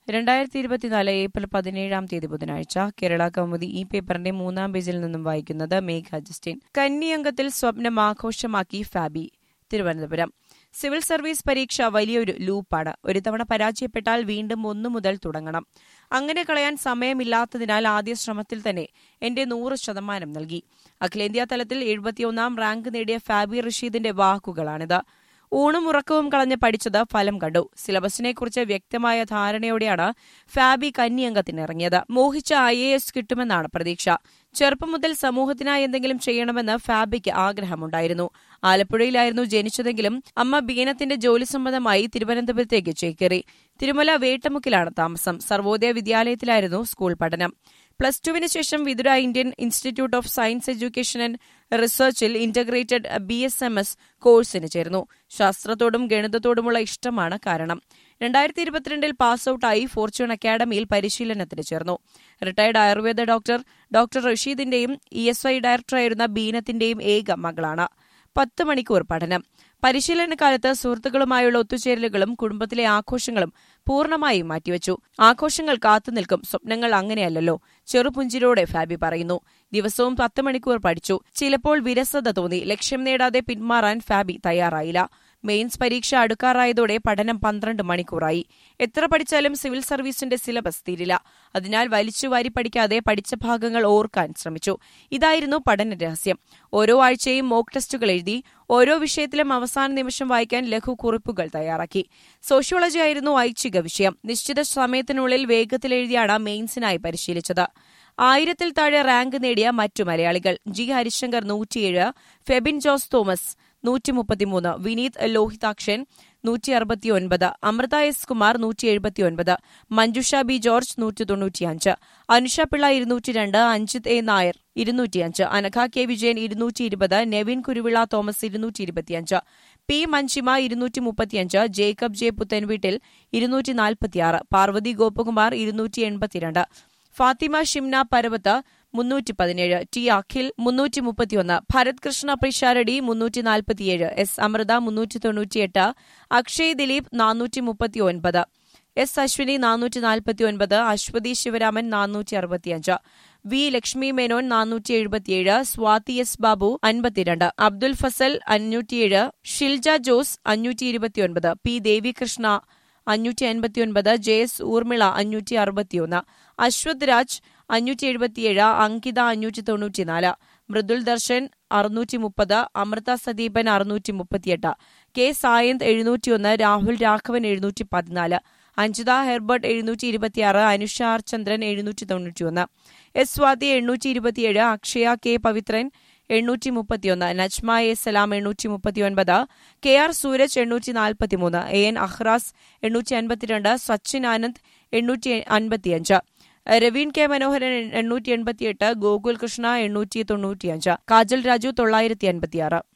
രണ്ടായിരത്തി ഇരുപത്തിനാല് ഏപ്രിൽ പതിനേഴാം തീയതി ബുധനാഴ്ച കേരള കൗമുദി ഈ പേപ്പറിന്റെ മൂന്നാം പേജിൽ നിന്നും വായിക്കുന്നത് മേഘ ജസ്റ്റിൻ കന്നിയംഗത്തിൽ സ്വപ്നം ആഘോഷമാക്കി ഫാബി തിരുവനന്തപുരം സിവിൽ സർവീസ് പരീക്ഷ വലിയൊരു ലൂപ്പാണ് ഒരു തവണ പരാജയപ്പെട്ടാൽ വീണ്ടും ഒന്നു മുതൽ തുടങ്ങണം അങ്ങനെ കളയാൻ സമയമില്ലാത്തതിനാൽ ആദ്യ ശ്രമത്തിൽ തന്നെ എന്റെ നൂറ് ശതമാനം നൽകി അഖിലേന്ത്യാ തലത്തിൽ എഴുപത്തിയൊന്നാം റാങ്ക് നേടിയ ഫാബി റഷീദിന്റെ വാക്കുകളാണിത് ഊണും ഉറക്കവും കളഞ്ഞ് പഠിച്ചത് ഫലം കണ്ടു സിലബസിനെക്കുറിച്ച് വ്യക്തമായ ധാരണയോടെയാണ് ഫാബി കന്യംഗത്തിനിറങ്ങിയത് മോഹിച്ച ഐ എ എസ് കിട്ടുമെന്നാണ് പ്രതീക്ഷ ചെറുപ്പം മുതൽ സമൂഹത്തിനായി എന്തെങ്കിലും ചെയ്യണമെന്ന് ഫാബിക്ക് ആഗ്രഹമുണ്ടായിരുന്നു ആലപ്പുഴയിലായിരുന്നു ജനിച്ചതെങ്കിലും അമ്മ ബീനത്തിന്റെ ജോലി സംബന്ധമായി തിരുവനന്തപുരത്തേക്ക് ചേക്കേറി തിരുമല വേട്ടമുക്കിലാണ് താമസം സർവോദയ വിദ്യാലയത്തിലായിരുന്നു സ്കൂൾ പഠനം പ്ലസ് ടുവിന് ശേഷം Vithura Indian institute of science education and റിസർച്ചിൽ integrated B S M S കോഴ്സിന് ചേർന്നു ശാസ്ത്രത്തോടും ഗണിതത്തോടുമുള്ള ഇഷ്ടമാണ് കാരണം രണ്ടായിരത്തി ഇരുപത്തിരണ്ടിൽ പാസ് ഔട്ടായി ഫോർച്യൂൺ അക്കാദമിയിൽ പരിശീലനത്തിന് ചേർന്നു റിട്ടയർഡ് ആയുർവേദ ഡോക്ടർ ഡോക്ടർ റഷീദിന്റെയും ഇ എസ് ഐ ഡയറക്ടറായിരുന്ന ബീനത്തിന്റെയും ഏക മകളാണ് പത്ത് മണിക്കൂർ പഠനം പരിശീലന കാലത്ത് സുഹൃത്തുക്കളുമായുള്ള ഒത്തുചേരലുകളും കുടുംബത്തിലെ ആഘോഷങ്ങളും പൂർണ്ണമായും മാറ്റിവെച്ചു ആഘോഷങ്ങൾ കാത്തുനിൽക്കും സ്വപ്നങ്ങൾ അങ്ങനെയല്ലല്ലോ ചെറുപുഞ്ചിരോടെ ഫാബി പറയുന്നു ദിവസവും പത്ത് മണിക്കൂർ പഠിച്ചു ചിലപ്പോൾ വിരസത തോന്നി ലക്ഷ്യം നേടാതെ പിന്മാറാൻ ഫാബി തയ്യാറായില്ല മെയിൻസ് പരീക്ഷ അടുക്കാറായതോടെ പഠനം പന്ത്രണ്ട് മണിക്കൂറായി എത്ര പഠിച്ചാലും സിവിൽ സർവീസിന്റെ സിലബസ് തീരില്ല അതിനാൽ വലിച്ചുവാരി പഠിക്കാതെ പഠിച്ച ഭാഗങ്ങൾ ഓർക്കാൻ ശ്രമിച്ചു ഇതായിരുന്നു പഠന രഹസ്യം ഓരോ ആഴ്ചയും മോക്ക് ടെസ്റ്റുകൾ എഴുതി ഓരോ വിഷയത്തിലും അവസാന നിമിഷം വായിക്കാൻ ലഘു കുറിപ്പുകൾ തയ്യാറാക്കി സോഷ്യോളജി ആയിരുന്നു ഐച്ഛിക വിഷയം നിശ്ചിത സമയത്തിനുള്ളിൽ വേഗത്തിൽ എഴുതിയാണ് മെയിൻസിനായി പരിശീലിച്ചത് ആയിരത്തിൽ താഴെ റാങ്ക് നേടിയ മറ്റു മലയാളികൾ ജി ഹരിശങ്കർ നൂറ്റിയേഴ് ഫെബിൻ ജോസ് തോമസ് നൂറ്റി മുപ്പത്തിമൂന്ന് വിനീത് ലോഹിതാക്ഷൻ നൂറ്റി അറുപത്തിയൊൻപത് അമൃത എസ് കുമാർ നൂറ്റി എഴുപത്തിയൊൻപത് മഞ്ജുഷ ബി ജോർജ് നൂറ്റി തൊണ്ണൂറ്റിയഞ്ച് അനുഷ പിള്ള ഇരുന്നൂറ്റി രണ്ട് അഞ്ജിത് എ നായർ ഇരുന്നൂറ്റിയഞ്ച് അനഘ കെ വിജയൻ ഇരുന്നൂറ്റി ഇരുപത് നെവിൻ കുരുവിള തോമസ് ഇരുന്നൂറ്റി ഇരുപത്തിയഞ്ച് പി മഞ്ജിമ ഇരുന്നൂറ്റി മുപ്പത്തിയഞ്ച് ജേക്കബ് ജെ പുത്തൻവീട്ടിൽ ഇരുന്നൂറ്റി നാൽപ്പത്തിയാറ് പാർവതി ഗോപകുമാർ ഇരുന്നൂറ്റി എൺപത്തിരണ്ട് ഫാത്തിമ ഷിംന പരവത്ത് മുന്നൂറ്റി പതിനേഴ് ടി അഖിൽ മുന്നൂറ്റി മുപ്പത്തിയൊന്ന് ഭരത് കൃഷ്ണ പ്രിഷാരടി മുന്നൂറ്റി നാൽപ്പത്തിയേഴ് എസ് അമൃത മുന്നൂറ്റി തൊണ്ണൂറ്റിയെട്ട് അക്ഷയ് ദിലീപ് നാനൂറ്റി മുപ്പത്തിയൊൻപത് എസ് അശ്വിനി നാനൂറ്റി നാൽപ്പത്തിയൊൻപത് അശ്വതി ശിവരാമൻ നാനൂറ്റി അറുപത്തിയഞ്ച് വി ലക്ഷ്മി മേനോൻ നാനൂറ്റി എഴുപത്തിയേഴ് സ്വാതി എസ് ബാബു അൻപത്തിരണ്ട് അബ്ദുൽ ഫസൽ അഞ്ഞൂറ്റിയേഴ് ഷിൽജ ജോസ് അഞ്ഞൂറ്റി ഇരുപത്തിയൊൻപത് പി ദേവികൃഷ്ണ അഞ്ഞൂറ്റി അൻപത്തിയൊൻപത് ജെ എസ് ഊർമിള അഞ്ഞൂറ്റി അറുപത്തിയൊന്ന് അശ്വത് രാജ് അഞ്ഞൂറ്റി എഴുപത്തിയേഴ് അങ്കിത അഞ്ഞൂറ്റി തൊണ്ണൂറ്റിനാല് മൃദുൽ ദർശൻ അറുന്നൂറ്റി മുപ്പത് അമൃത സദീപൻ അറുന്നൂറ്റി മുപ്പത്തിയെട്ട് കെ സായന്ത് എഴുന്നൂറ്റിയൊന്ന് രാഹുൽ രാഘവൻ എഴുന്നൂറ്റി പതിനാല് അഞ്ജിത ഹെർബർട്ട് എഴുന്നൂറ്റി ഇരുപത്തിയാറ് അനുഷ ആർ ചന്ദ്രൻ എഴുന്നൂറ്റി തൊണ്ണൂറ്റിയൊന്ന് എസ് സ്വാതി എണ്ണൂറ്റി ഇരുപത്തിയേഴ് അക്ഷയ കെ പവിത്രൻ എണ്ണൂറ്റി മുപ്പത്തിയൊന്ന് നജ്മ എ സലാം എണ്ണൂറ്റി മുപ്പത്തിയൊൻപത് കെ ആർ സൂരജ് എണ്ണൂറ്റി നാൽപ്പത്തിമൂന്ന് എ എൻ അഹ്റാസ് എണ്ണൂറ്റി അൻപത്തിരണ്ട് സച്ചിൻ ആനന്ദ് എണ്ണൂറ്റി അൻപത്തിയഞ്ച് രവീൻ കെ മനോഹരൻ എണ്ണൂറ്റി എൺപത്തിയെട്ട് ഗോകുൽ കൃഷ്ണ എണ്ണൂറ്റി തൊണ്ണൂറ്റിയഞ്ച് കാജൽ രാജു തൊള്ളായിരത്തി അൻപത്തിയാറ്